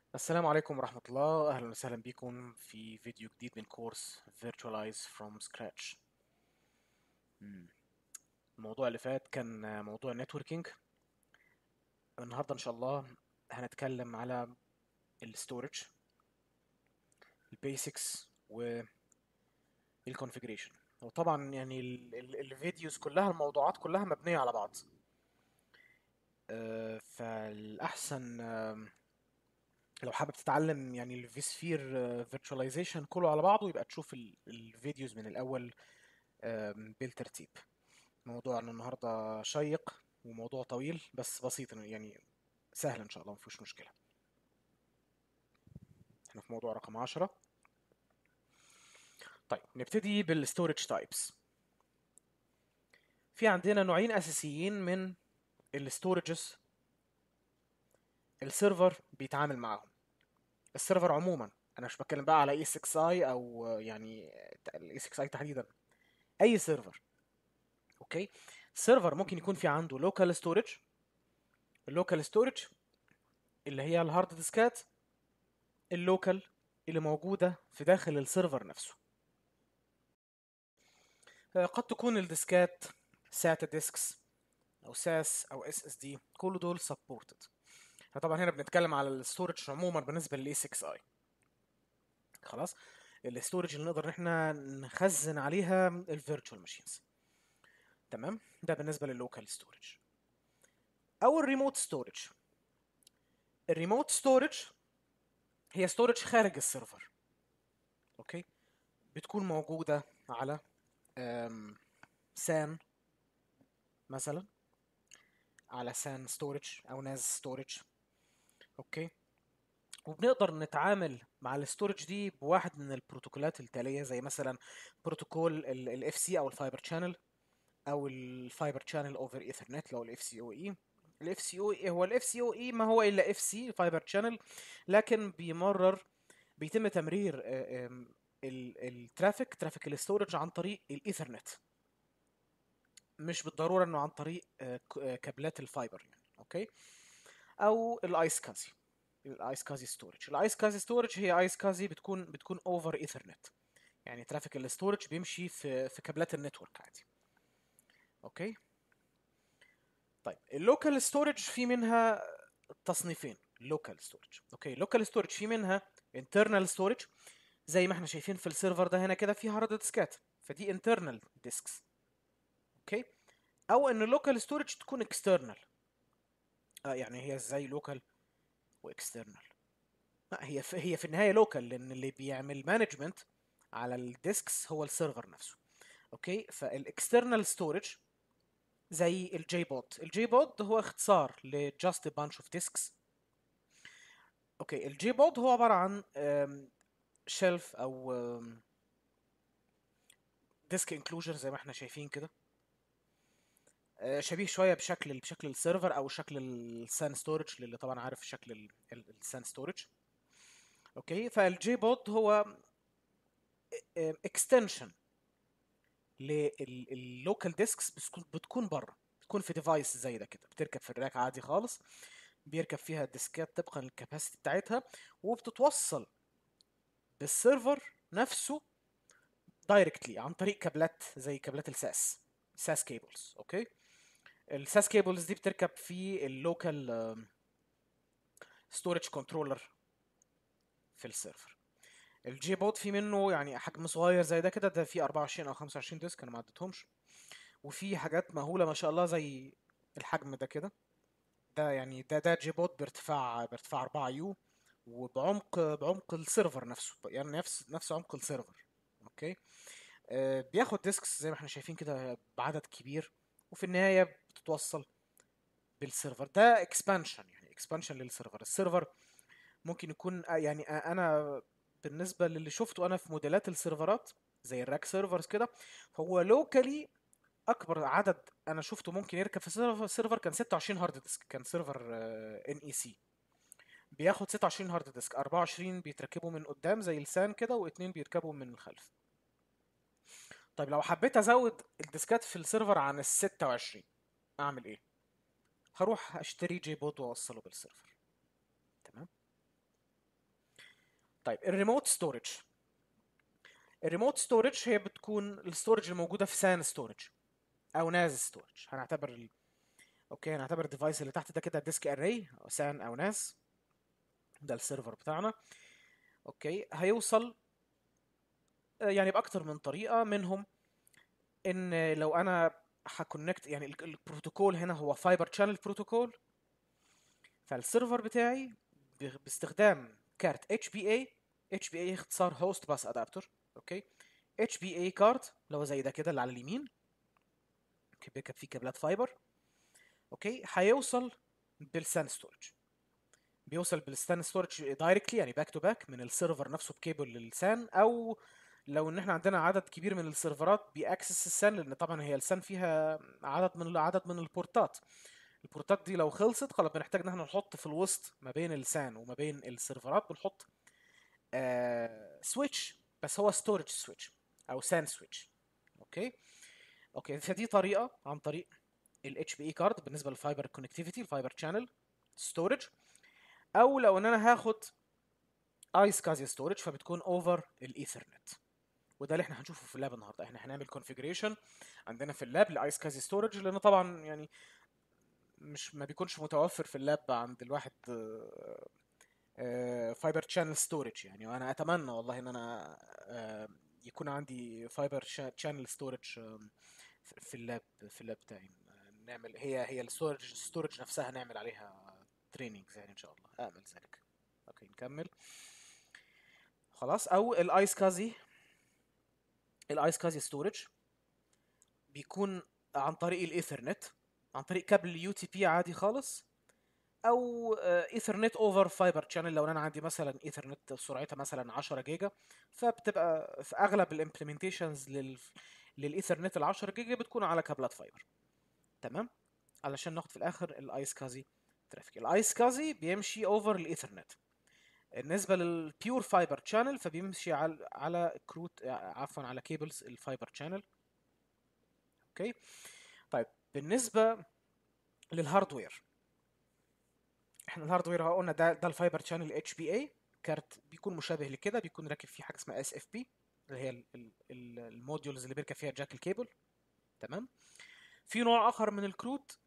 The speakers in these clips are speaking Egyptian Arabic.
السلام عليكم ورحمة الله أهلا وسهلا بكم في فيديو جديد من كورس Virtualize from Scratch مم. الموضوع اللي فات كان موضوع نتوركينج النهاردة إن شاء الله هنتكلم على الستورج البيسكس والكونفيجريشن وطبعا يعني ال- ال- الفيديوز كلها الموضوعات كلها مبنية على بعض آه، فالأحسن آم، لو حابب تتعلم يعني الفيسفير فيرتشواليزيشن كله على بعضه يبقى تشوف ال- الفيديوز من الاول آم، بالترتيب موضوعنا النهارده شيق وموضوع طويل بس بسيط يعني سهل ان شاء الله مفيش مشكله احنا في موضوع رقم 10 طيب نبتدي بالستورج تايبس في عندنا نوعين اساسيين من الستورجز السيرفر بيتعامل معاهم السيرفر عموما انا مش بتكلم بقى على اي 6 اي او يعني الاي 6 اي تحديدا اي سيرفر اوكي سيرفر ممكن يكون في عنده لوكال ستورج اللوكال ستورج اللي هي الهارد ديسكات اللوكال اللي موجوده في داخل السيرفر نفسه آه، قد تكون الديسكات ساتا ديسكس او ساس او اس اس دي كل دول سبورتد فطبعا هنا بنتكلم على الستورج عموما بالنسبه للاي 6 اي خلاص الستورج اللي نقدر ان احنا نخزن عليها الفيرتشوال ماشينز تمام ده بالنسبه لللوكال ستورج او الريموت ستورج الريموت ستورج هي ستورج خارج السيرفر اوكي بتكون موجوده على أم، سان مثلا على سان ستورج او ناز ستورج اوكي وبنقدر نتعامل مع الستورج دي بواحد من البروتوكولات التاليه زي مثلا بروتوكول الاف سي او الفايبر شانل او الفايبر شانل اوفر ايثرنت لو الاف سي او اي الاف سي او اي هو الاف سي او اي ما هو الا اف سي فايبر شانل لكن بيمرر بيتم تمرير آه، آم، ال- الترافيك ترافيك الاستورج عن طريق الايثرنت مش بالضروره انه عن طريق آه، ك- آه، كابلات الفايبر يعني اوكي او الايس كازي الايس كازي ستورج الايس كازي ستورج هي ايس كازي بتكون بتكون اوفر ايثرنت يعني ترافيك الاستورج بيمشي في في كابلات النتورك عادي اوكي طيب اللوكال ستورج في منها تصنيفين لوكال ستورج اوكي لوكال ستورج في منها انترنال ستورج زي ما احنا شايفين في السيرفر ده هنا كده في هارد ديسكات فدي انترنال ديسكس اوكي او ان اللوكال ستورج تكون اكسترنال آه يعني هي ازاي لوكال واكسترنال لا هي في هي في النهايه لوكال لان اللي بيعمل مانجمنت على الديسكس هو السيرفر نفسه اوكي فالاكسترنال ستورج زي الجي بوت الجي بوت هو اختصار لجاست بانش اوف ديسكس اوكي الجي بوت هو عباره عن شيلف او ديسك انكلوجر زي ما احنا شايفين كده آه، شبيه شويه بشكل بشكل السيرفر او شكل السان ستورج اللي طبعا عارف شكل السان ستورج اوكي فالجي بود هو اكستنشن لللوكال ديسكس بتكون بره بتكون في ديفايس زي ده كده بتركب في الراك عادي خالص بيركب فيها الديسكات طبقا للكاباسيتي بتاعتها وبتتوصل بالسيرفر نفسه دايركتلي عن طريق كابلات زي كابلات الساس ساس كيبلز اوكي الساس كيبلز دي بتركب في اللوكال ستورج كنترولر في السيرفر الجي بوت في منه يعني حجم صغير زي ده كده ده فيه 24 او 25 ديسك انا ما عدتهمش وفي حاجات مهوله ما شاء الله زي الحجم ده كده ده يعني ده ده جي بوت بارتفاع بارتفاع 4 يو وبعمق بعمق السيرفر نفسه يعني نفس نفس عمق السيرفر اوكي آه، بياخد ديسكس زي ما احنا شايفين كده بعدد كبير وفي النهايه بتتوصل بالسيرفر ده اكسبانشن يعني اكسبانشن للسيرفر السيرفر ممكن يكون آه، يعني آه، انا بالنسبه للي شفته انا في موديلات السيرفرات زي الراك سيرفرز كده هو لوكالي اكبر عدد انا شفته ممكن يركب في سيرفر سيرفر كان 26 هارد ديسك كان سيرفر ان اي سي بياخد 26 هارد ديسك 24 بيتركبوا من قدام زي لسان كده واثنين بيركبوا من الخلف طيب لو حبيت ازود الديسكات في السيرفر عن ال 26 اعمل ايه هروح اشتري جي بود واوصله بالسيرفر تمام طيب الريموت ستورج الريموت ستورج هي بتكون الستورج الموجوده في سان ستورج او ناز ستورج هنعتبر ال... اوكي هنعتبر الديفايس اللي تحت ده كده ديسك اري او سان او ناس ده السيرفر بتاعنا اوكي هيوصل آه، يعني باكتر من طريقه منهم ان لو انا هكونكت يعني ال- البروتوكول هنا هو فايبر شانل بروتوكول فالسيرفر بتاعي ب- باستخدام كارت اتش بي اي اتش بي اي اختصار هوست باس ادابتر اوكي اتش بي اي كارد اللي هو زي ده كده اللي على اليمين اوكي بيركب فيه كابلات فايبر اوكي هيوصل بالسان ستورج بيوصل بالستان ستورج دايركتلي يعني باك تو باك من السيرفر نفسه بكيبل للسان او لو ان احنا عندنا عدد كبير من السيرفرات بيأكسس السان لان طبعا هي السان فيها عدد من عدد من البورتات البورتات دي لو خلصت خلاص بنحتاج ان احنا نحط في الوسط ما بين السان وما بين السيرفرات بنحط آه سويتش بس هو ستورج سويتش او سان سويتش اوكي اوكي فدي طريقه عن طريق ال HPE كارد بالنسبه للفايبر كونكتيفيتي الفايبر شانل ستورج او لو ان انا هاخد ايس كازي ستورج فبتكون اوفر الايثرنت وده اللي احنا هنشوفه في اللاب النهارده احنا هنعمل كونفيجريشن عندنا في اللاب لايس كازي ستورج لان طبعا يعني مش ما بيكونش متوفر في اللاب عند الواحد فايبر شانل ستورج يعني وانا اتمنى والله ان انا آه، يكون عندي فايبر شانل ستورج في اللاب في اللاب بتاعي نعمل هي هي الستورج ستورج نفسها نعمل عليها تريننجز يعني ان شاء الله امل ذلك اوكي نكمل خلاص او الايس كازي الايس كازي ستورج بيكون عن طريق الايثرنت عن طريق كابل يو تي بي عادي خالص او ايثرنت اوفر فايبر شانل لو انا عندي مثلا ايثرنت سرعتها مثلا 10 جيجا فبتبقى في اغلب الامبلمنتيشنز لل للايثرنت ال 10 جيجا بتكون على كابلات فايبر تمام علشان ناخد في الاخر الايس كازي ترافيك الايس كازي بيمشي اوفر الايثرنت بالنسبه للبيور فايبر شانل فبيمشي على على كروت عفوا على كيبلز الفايبر شانل اوكي طيب بالنسبه للهاردوير احنا الهاردوير ها قلنا ده ده الفايبر شانل اتش بي اي كارت بيكون مشابه لكده بيكون راكب فيه حاجه اسمها اس اف بي اللي هي ال- ال- ال- الموديولز اللي بيركب فيها جاك الكيبل تمام في نوع اخر من الكروت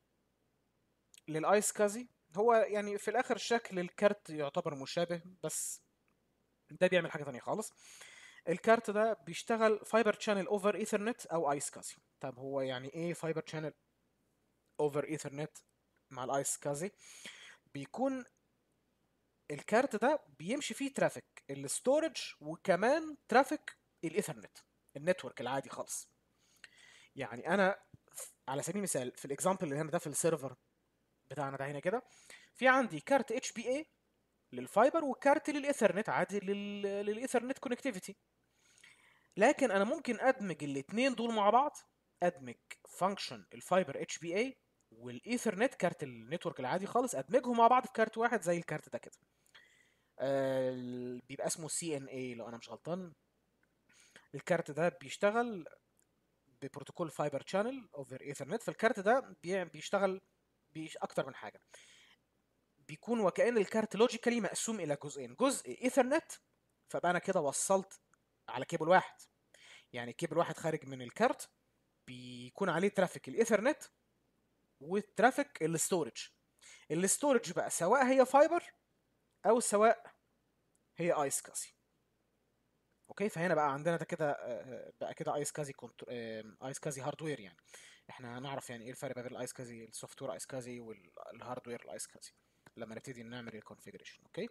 للايس كازي هو يعني في الاخر شكل الكارت يعتبر مشابه بس ده بيعمل حاجه ثانيه خالص الكارت ده بيشتغل فايبر شانل اوفر ايثرنت او ايس كازي طب هو يعني ايه فايبر شانل اوفر ايثرنت مع الايس كازي بيكون الكارت ده بيمشي فيه ترافيك الستورج وكمان ترافيك الايثرنت النتورك العادي خالص يعني انا على سبيل المثال في الاكزامبل اللي هنا ده في السيرفر بتاعنا ده هنا كده في عندي كارت اتش بي اي للفايبر وكارت للايثرنت عادي لل... للايثرنت كونكتيفيتي لكن انا ممكن ادمج الاثنين دول مع بعض ادمج فانكشن الفايبر اتش بي اي والايثرنت كارت النتورك العادي خالص ادمجهم مع بعض في كارت واحد زي الكارت ده كده آه بيبقى اسمه سي ان اي لو انا مش غلطان الكارت ده بيشتغل ببروتوكول فايبر شانل اوفر ايثرنت فالكارت ده بي- بيشتغل بيش اكتر من حاجه بيكون وكأن الكارت لوجيكالي مقسوم الى جزئين جزء ايثرنت فبقى انا كده وصلت على كيبل واحد يعني كيبل واحد خارج من الكارت بيكون عليه ترافيك الايثرنت والترافيك الستورج الستورج بقى سواء هي فايبر او سواء هي ايس كازي اوكي فهنا بقى عندنا ده كده آه، بقى كده ايس كازي كنت... ايس كازي هاردوير يعني احنا هنعرف يعني ايه الفرق بين الايس كازي السوفت وير ايس كازي والهاردوير الايس كازي لما نبتدي نعمل الكونفيجريشن اوكي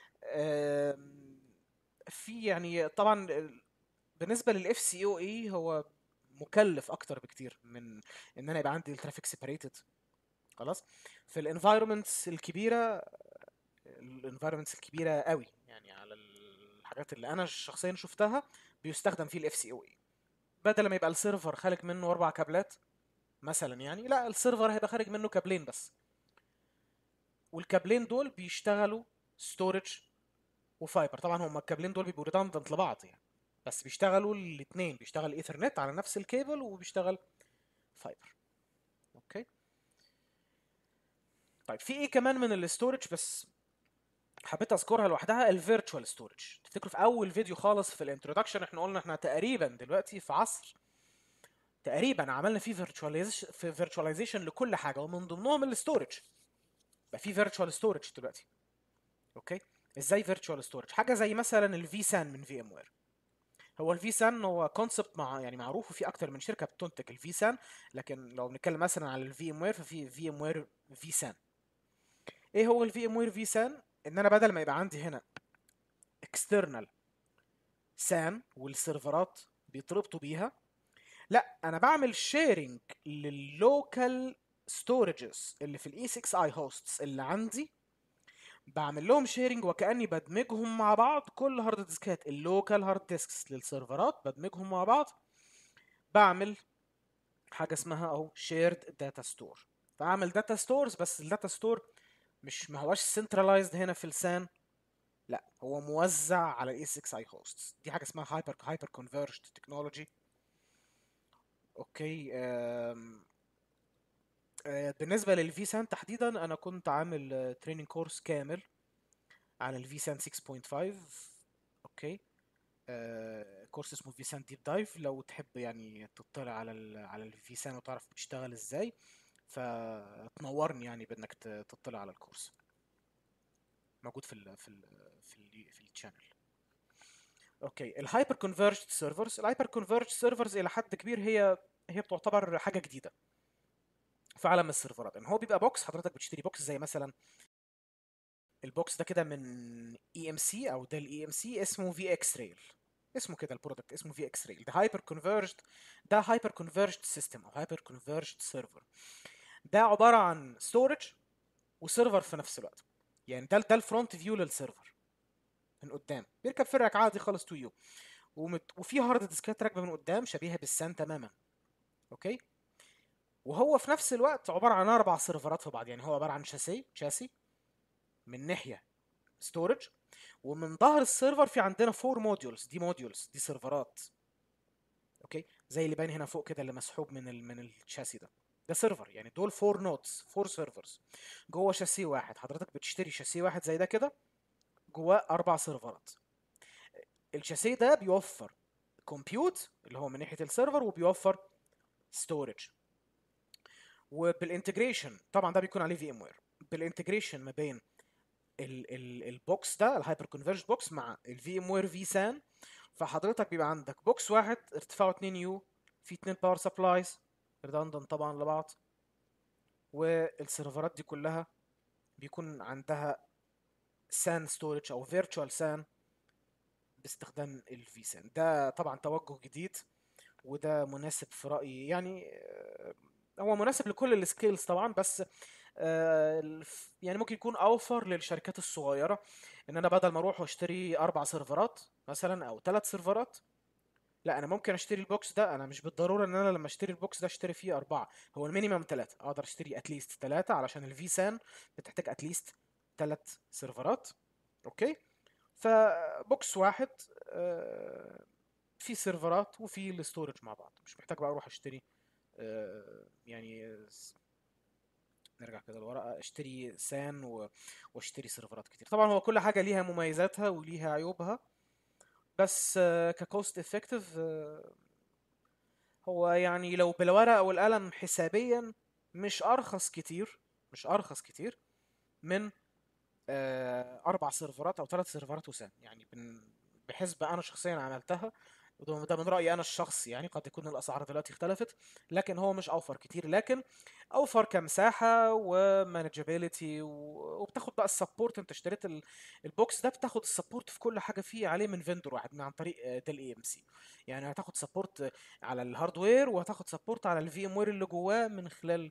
آم، في يعني طبعا ال- بالنسبه للاف سي او اي هو مكلف اكتر بكتير من ان انا يبقى عندي الترافيك سيبريتد خلاص في الانفايرمنتس الكبيره الانفايرمنتس الكبيره قوي يعني على الحاجات اللي انا شخصيا شفتها بيستخدم فيه الاف سي او اي بدل ما يبقى السيرفر خارج منه اربع كابلات مثلا يعني لا السيرفر هيبقى خارج منه كابلين بس والكابلين دول بيشتغلوا ستورج وفايبر طبعا هما الكابلين دول بيبقوا ريدندنت لبعض يعني بس بيشتغلوا الاثنين بيشتغل ايثرنت على نفس الكيبل وبيشتغل فايبر اوكي طيب في ايه كمان من الاستورج بس حبيت اذكرها لوحدها الفيرتشوال ستورج تفتكروا في اول فيديو خالص في الانترودكشن احنا قلنا احنا تقريبا دلوقتي في عصر تقريبا عملنا فيه فيرتشواليزيشن في فيرتشواليزيشن لكل حاجه ومن ضمنهم الستورج بقى في فيرتشوال ستورج دلوقتي اوكي ازاي فيرتشوال ستورج حاجه زي مثلا الفي سان من في ام وير هو الفي سان هو كونسبت مع يعني معروف وفي اكتر من شركه بتنتج الفي سان لكن لو بنتكلم مثلا على الفي ام وير ففي في ام وير في سان ايه هو الفي ام وير في سان ان انا بدل ما يبقى عندي هنا اكسترنال سان والسيرفرات بيتربطوا بيها لا انا بعمل شيرنج لللوكال ستورجز اللي في الاي 6 اي هوستس اللي عندي بعمل لهم شيرنج وكاني بدمجهم مع بعض كل هارد ديسكات اللوكال هارد ديسكس للسيرفرات بدمجهم مع بعض بعمل حاجه اسمها اهو شيرد داتا ستور فاعمل داتا ستورز بس الداتا ستور مش ما هوش سنترلايزد هنا في السان لا هو موزع على الاي 6 اي هوستس دي حاجه اسمها هايبر هايبر كونفرجد تكنولوجي اوكي آم، آه، بالنسبه للفي سان تحديدا انا كنت عامل تريننج كورس كامل عن الفي سان 6.5 اوكي آه، كورس اسمه في سان ديب دايف لو تحب يعني تطلع على ال على الفي سان وتعرف بتشتغل ازاي فتنورني يعني بانك ت- تطلع على الكورس موجود في ال في ال في ال في الشانل اوكي الهايبر كونفرجد سيرفرز الهايبر كونفرجد سيرفرز الى حد كبير هي هي بتعتبر حاجه جديده في عالم السيرفرات ان هو بيبقى بوكس حضرتك بتشتري بوكس زي مثلا البوكس ده كده من اي ام سي او ده الاي ام سي اسمه في اكس ريل اسمه كده البرودكت اسمه في اكس ريل ده هايبر كونفرجد ده هايبر كونفرجد سيستم او هايبر كونفرجد سيرفر ده عباره عن ستورج وسيرفر في نفس الوقت يعني ده ده الفرونت فيو للسيرفر من قدام بيركب في الرك عادي خالص تو يو ومت... وفي هارد ديسكات راكبه من قدام شبيهه بالسان تماما اوكي وهو في نفس الوقت عباره عن اربع سيرفرات في بعض يعني هو عباره عن شاسي شاسي من ناحيه ستورج ومن ظهر السيرفر في عندنا فور موديولز دي موديولز دي سيرفرات اوكي زي اللي باين هنا فوق كده اللي مسحوب من ال من الشاسي ده ده سيرفر يعني دول فور نودز فور سيرفرز جوه شاسي واحد حضرتك بتشتري شاسي واحد زي ده كده جواه اربع سيرفرات الشاسيه ده بيوفر كومبيوت اللي هو من ناحيه السيرفر وبيوفر ستورج وبالانتجريشن طبعا ده بيكون عليه في ام وير بالانتجريشن ما بين ال ال البوكس ده الهايبر كونفرج بوكس مع الفي ام وير في سان فحضرتك بيبقى عندك بوكس واحد ارتفاعه 2 يو في 2 باور سبلايز ريدندنت طبعا لبعض والسيرفرات دي كلها بيكون عندها سان ستورج او فيرتشوال سان باستخدام الفي سان ده طبعا توجه جديد وده مناسب في رأيي يعني آه، هو مناسب لكل السكيلز طبعا بس آه، الف- يعني ممكن يكون اوفر للشركات الصغيره ان انا بدل ما اروح واشتري اربع سيرفرات مثلا او ثلاث سيرفرات لا انا ممكن اشتري البوكس ده انا مش بالضروره ان انا لما اشتري البوكس ده اشتري فيه اربعه هو المينيمم ثلاثه اقدر اشتري اتليست ثلاثه علشان الفي سان بتحتاج اتليست ثلاث سيرفرات اوكي فبوكس واحد آه، فيه سيرفرات وفيه الستورج مع بعض مش محتاج بقى اروح اشتري آه، يعني س- نرجع كده لورا اشتري سان و- واشتري سيرفرات كتير طبعا هو كل حاجه ليها مميزاتها وليها عيوبها بس ككوست افكتيف هو يعني لو بالورقه والقلم حسابيا مش ارخص كتير مش ارخص كتير من آه، اربع سيرفرات او ثلاث سيرفرات وسام يعني بن- بحسبة انا شخصيا عملتها وده ده من رايي انا الشخصي يعني قد يكون الاسعار دلوقتي اختلفت لكن هو مش اوفر كتير لكن اوفر كمساحه ومانجابيلتي وبتاخد بقى السبورت انت اشتريت ال- البوكس ده بتاخد السبورت في كل حاجه فيه عليه من فيندور واحد من عن طريق ديل اي ام سي يعني هتاخد سبورت على الهاردوير وهتاخد سبورت على الفي ام وير اللي جواه من خلال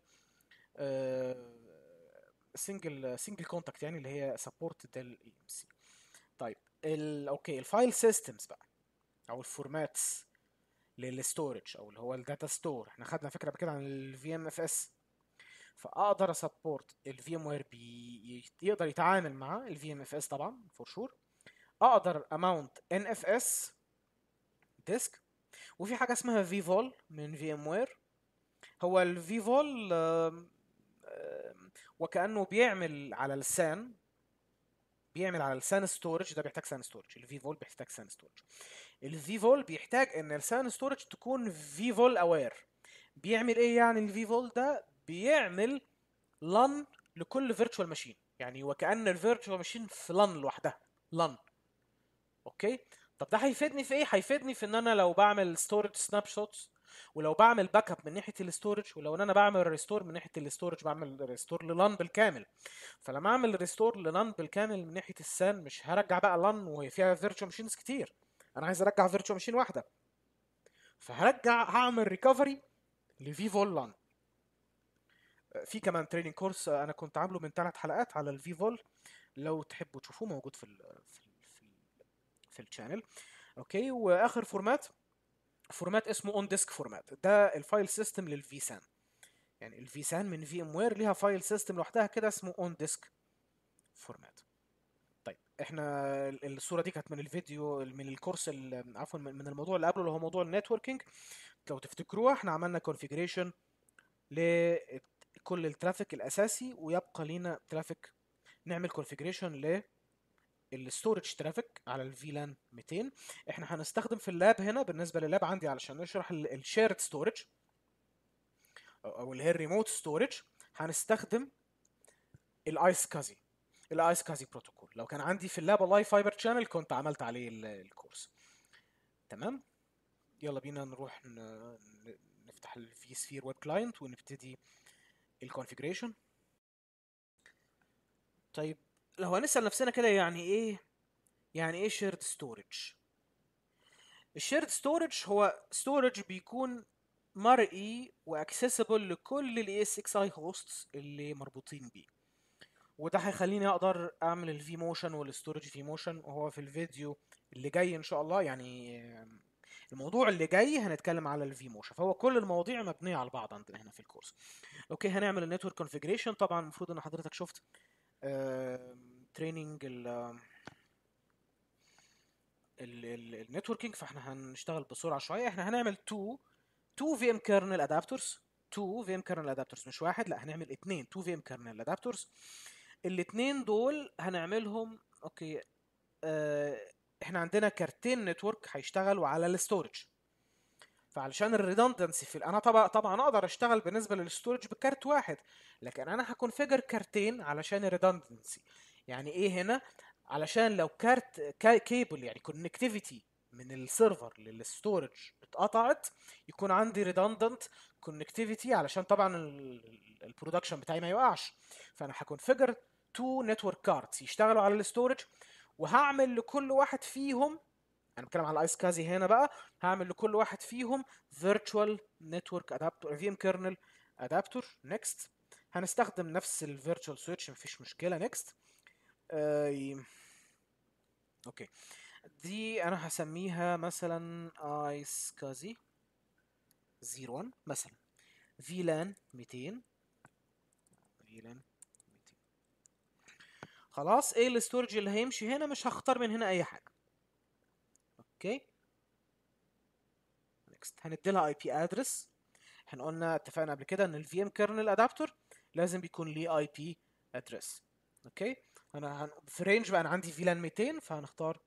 سنجل سنجل كونتاكت يعني اللي هي سبورت ديل اي ام سي طيب ال اوكي الفايل سيستمز بقى او الفورماتس للستورج او اللي هو الداتا ستور احنا خدنا فكره قبل كده عن الفي ام اف اس فاقدر اسبورت الفي ام وير بي يقدر يتعامل مع الفي ام اف اس طبعا فور شور اقدر اماونت ان اف اس ديسك وفي حاجه اسمها في فول من في ام وير هو الفي فول وكانه بيعمل على السان بيعمل على السان ستورج ده بيحتاج سان ستورج الفي فول بيحتاج سان ستورج الفي فول بيحتاج ان السان ستورج تكون في فول اوير بيعمل ايه يعني الفي فول ده بيعمل لان لكل فيرتشوال ماشين يعني وكأن الفيرتشوال ماشين في لان لوحدها لان اوكي طب ده هيفيدني في ايه هيفيدني في ان انا لو بعمل ستورج سناب شوتس ولو بعمل باك اب من ناحيه الاستورج ولو ان انا بعمل ريستور من ناحيه الاستورج بعمل ريستور للان بالكامل فلما اعمل ريستور للان بالكامل من ناحيه السان مش هرجع بقى لان وهي فيها فيرتشوال ماشينز كتير انا عايز ارجع فيرتشوال ماشين واحده فهرجع هعمل ريكفري لفي فول لان في كمان تريننج كورس انا كنت عامله من ثلاث حلقات على الفي فول لو تحبوا تشوفوه موجود في ال في ال في, ال في الشانل اوكي واخر فورمات فورمات اسمه اون ديسك فورمات ده الفايل سيستم للفي سان يعني الفي سان من في ام وير ليها فايل سيستم لوحدها كده اسمه اون ديسك فورمات طيب احنا الصوره دي كانت من الفيديو من الكورس عفوا من الموضوع اللي قبله اللي هو موضوع النتوركينج لو تفتكروها احنا عملنا كونفيجريشن لكل الترافيك الاساسي ويبقى لينا ترافيك نعمل كونفيجريشن ل الستورج ترافيك على الفيلان 200 احنا هنستخدم في اللاب هنا بالنسبه لللاب عندي علشان نشرح الشيرد ستورج او اللي هي الريموت ستورج هنستخدم الايس كازي الايس كازي بروتوكول لو كان عندي في اللاب والله فايبر شانل كنت عملت عليه الكورس تمام يلا بينا نروح نفتح الفي سفير ويب كلاينت ونبتدي الكونفيجريشن طيب لو هنسأل نفسنا كده يعني ايه يعني ايه شيرد ستورج الشيرد ستورج هو ستورج بيكون مرئي واكسسبل لكل الاي اس اكس اي هوستس اللي مربوطين بيه وده هيخليني اقدر اعمل الفي موشن والستورج في موشن وهو في الفيديو اللي جاي ان شاء الله يعني الموضوع اللي جاي هنتكلم على الفي موشن فهو كل المواضيع مبنيه على بعض عندنا هنا في الكورس اوكي هنعمل النتورك كونفيجريشن طبعا المفروض ان حضرتك شفت تريننج ال النتوركينج فاحنا هنشتغل بسرعه شويه احنا هنعمل 2 2 في ام كيرنل ادابترز 2 في ام كيرنل ادابترز مش واحد لا هنعمل اثنين 2 في ام كيرنل ادابترز الاثنين دول هنعملهم اوكي اه احنا عندنا كارتين نتورك هيشتغلوا على الستورج فعلشان الريدندنسي في انا طبعا طبعا اقدر اشتغل بالنسبه للستورج بكارت واحد لكن انا هكونفيجر كارتين علشان الريدندنسي يعني ايه هنا علشان لو كارت كيبل يعني كونكتيفيتي من السيرفر للستورج اتقطعت يكون عندي ريدندنت كونكتيفيتي علشان طبعا البرودكشن بتاعي ما يوقعش فانا هكونفيجر تو نتورك كاردز يشتغلوا على الستورج وهعمل لكل واحد فيهم انا بتكلم على الايس كازي هنا بقى هعمل لكل واحد فيهم فيرتشوال نتورك ادابتور في ام كيرنل ادابتور نيكست هنستخدم نفس الفيرتشوال سويتش مفيش مشكله نيكست آه اوكي دي انا هسميها مثلا ايس كازي 01 مثلا فيلان 200 فيلان 200 خلاص ايه الاستورج اللي هيمشي هنا مش هختار من هنا اي حاجه اوكي نيكست هندي لها اي بي ادرس احنا قلنا اتفقنا قبل كده ان الفي ام كيرنل ادابتور لازم بيكون ليه اي بي ادرس اوكي انا هن... في رينج بقى انا عندي فيلان 200 فهنختار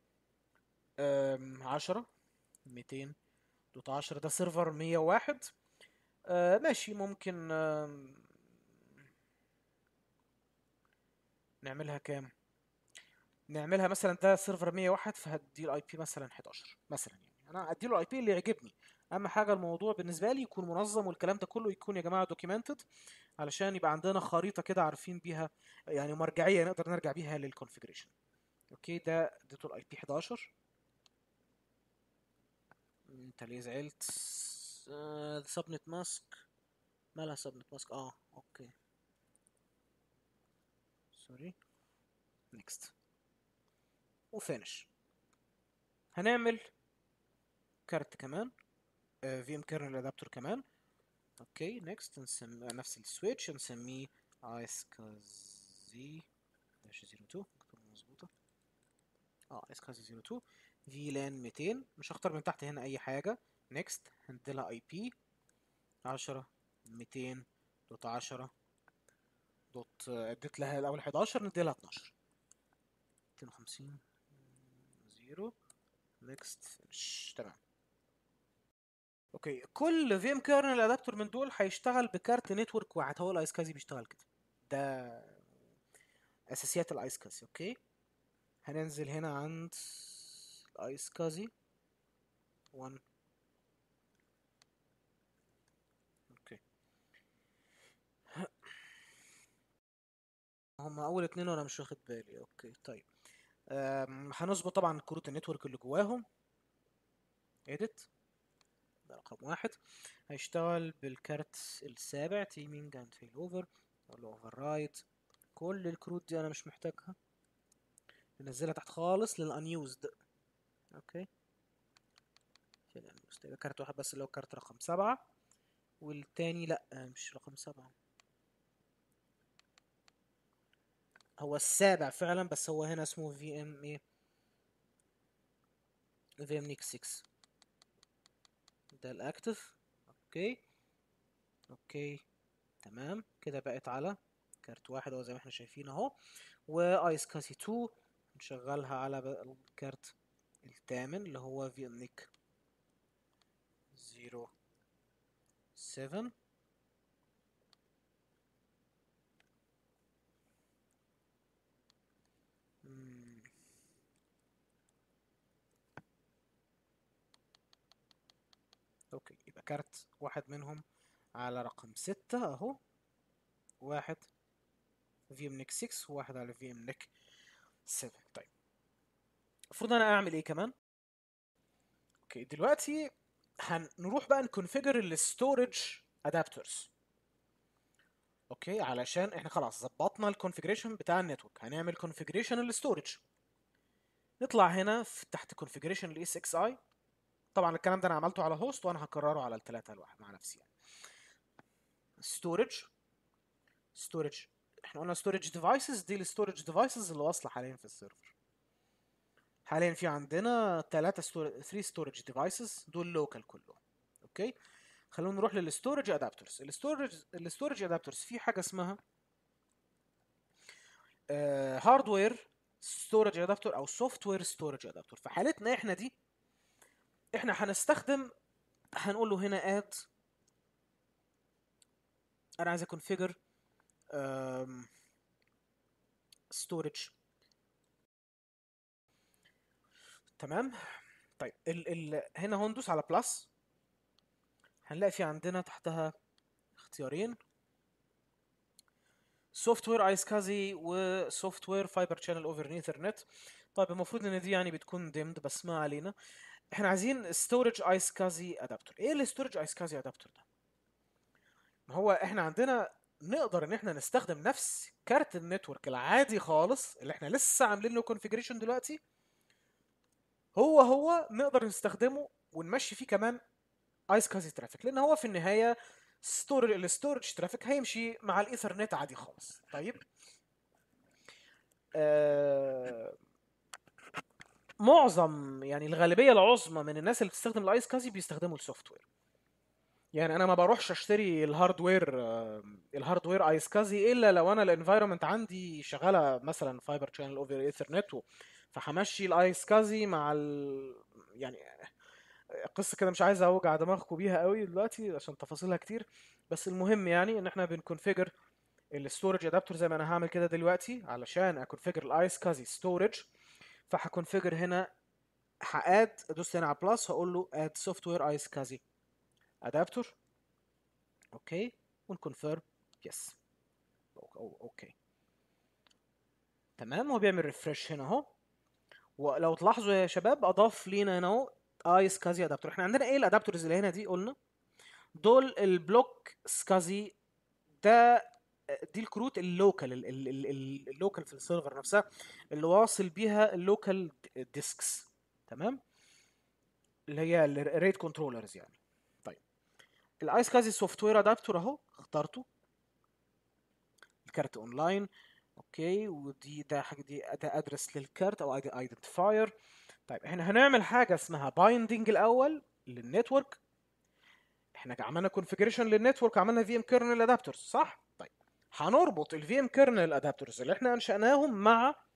10 200 دوت 10 ده سيرفر 101 آه ماشي ممكن نعملها كام نعملها مثلا ده سيرفر 101 فهدي الاي بي مثلا 11 مثلا يعني انا ادي له الاي بي اللي يعجبني اهم حاجه الموضوع بالنسبه لي يكون منظم والكلام ده كله يكون يا جماعه دوكيومنتد علشان يبقى عندنا خريطه كده عارفين بيها يعني مرجعيه نقدر نرجع بيها للكونفيجريشن اوكي ده اديته الاي بي 11 انت ليه زعلت آه سبنت ماسك مالها سبنت ماسك اه اوكي سوري نيكست وفينش هنعمل كارت كمان في ام كيرنل ادابتور كمان اوكي نيكست نسمي نفس السويتش نسميه ايس كازي داش 02 مكتوب مظبوطه اه ايس كازي 02 في لان 200 مش هختار من تحت هنا اي حاجه نيكست هنديلها اي بي 10 200 دوت 10 دوت اديت لها الاول 11 نديلها 12 250 0 next finish تمام اوكي كل في ام كيرنل ادابتور من دول هيشتغل بكارت نتورك واحد هو الايس كازي بيشتغل كده ده اساسيات الايس كازي اوكي هننزل هنا عند الايس كازي 1 اوكي هم اول اتنين وانا مش واخد بالي اوكي طيب أم، هنظبط طبعا كروت النتورك اللي جواهم edit ده رقم واحد هيشتغل بالكارت السابع تيمينج اند فيل اوفر اقول له اوفر رايت كل الكروت دي انا مش محتاجها ننزلها تحت خالص للانيوزد اوكي فين الانيوزد يبقى كارت واحد بس اللي هو كارت رقم سبعة والتاني لا مش رقم سبعة هو السابع فعلا بس هو هنا اسمه في ام ايه في ام نيك 6 ده الاكتف اوكي اوكي تمام كده بقت على كارت واحد اهو زي ما احنا شايفين اهو وايس كاسي 2 نشغلها على بقى الكارت الثامن اللي هو في ام نيك 0 7 مم. اوكي يبقى كارت واحد منهم على رقم ستة اهو واحد في ام نيك 6 وواحد على في ام نيك 7 طيب المفروض انا اعمل ايه كمان اوكي دلوقتي هنروح بقى نكونفيجر الستورج ادابترز اوكي علشان احنا خلاص ظبطنا الكونفيجريشن بتاع النتورك هنعمل كونفيجريشن للستورج نطلع هنا في تحت كونفيجريشن الاس اكس اي طبعا الكلام ده انا عملته على هوست وانا هكرره على الثلاثه الواحد مع نفسي يعني ستورج ستورج احنا قلنا ستورج ديفايسز دي الستورج ديفايسز اللي واصله حاليا في السيرفر حاليا في عندنا ثلاثة ستور 3 ستورج ديفايسز دول لوكال كلهم اوكي خلونا نروح للستورج ادابترز الستورج الستورج ادابترز في حاجه اسمها هاردوير ستورج ادابتور او سوفت وير ستورج ادابتور في حالتنا احنا دي احنا هنستخدم هنقول له هنا اد انا عايز اكونفيجر ستورج تمام طيب ال ال هنا هندوس على بلس هنلاقي في عندنا تحتها اختيارين سوفت وير ايس كازي وسوفت وير فايبر شانل اوفر ايثرنت طيب المفروض ان دي يعني بتكون ديمد بس ما علينا احنا عايزين ستورج ايس كازي ادابتور ايه الستورج ايس كازي ادابتور ده ما هو احنا عندنا نقدر ان احنا نستخدم نفس كارت النتورك العادي خالص اللي احنا لسه عاملين له كونفيجريشن دلوقتي هو هو نقدر نستخدمه ونمشي فيه كمان ايس كازي ترافيك لان هو في النهايه ستور الستورج ترافيك هيمشي مع الايثرنت عادي خالص طيب آه معظم يعني الغالبيه العظمى من الناس اللي بتستخدم الايس كازي بيستخدموا السوفت وير يعني انا ما بروحش اشتري الهاردوير آه، الهاردوير ايس كازي الا لو انا الانفايرمنت عندي شغاله مثلا فايبر شانل اوفر ايثرنت فهمشي الايس كازي مع ال... يعني قصه كده مش عايز اوجع دماغكم بيها قوي دلوقتي عشان تفاصيلها كتير بس المهم يعني ان احنا بنكونفيجر الستورج ادابتور زي ما انا هعمل كده دلوقتي علشان اكونفيجر الايس كازي ستورج فهكونفيجر هنا هاد ادوس هنا على بلس هقول له اد سوفت وير ايس كازي ادابتور اوكي ونكونفيرم يس اوكي تمام هو بيعمل ريفرش هنا اهو ولو تلاحظوا يا شباب اضاف لينا هنا اهو ايس كازي ادابتور احنا عندنا ايه الادابتورز اللي هنا دي قلنا دول البلوك سكازي ده دي الكروت اللوكال ال- ال- ال- ال- اللوكال في السيرفر نفسها اللي واصل بيها اللوكال ديسكس تمام اللي هي الريت كنترولرز يعني طيب الايس كازي سوفت وير ادابتور اهو اخترته الكارت اونلاين اوكي ودي ده حاجه دي ده ادرس للكارت او ايدنتيفاير طيب احنا هنعمل حاجه اسمها بايندنج الاول للنتورك احنا عملنا كونفيجريشن للنتورك عملنا في ام كيرنل ادابترز صح طيب هنربط الفي ام كيرنل ادابترز اللي احنا انشاناهم مع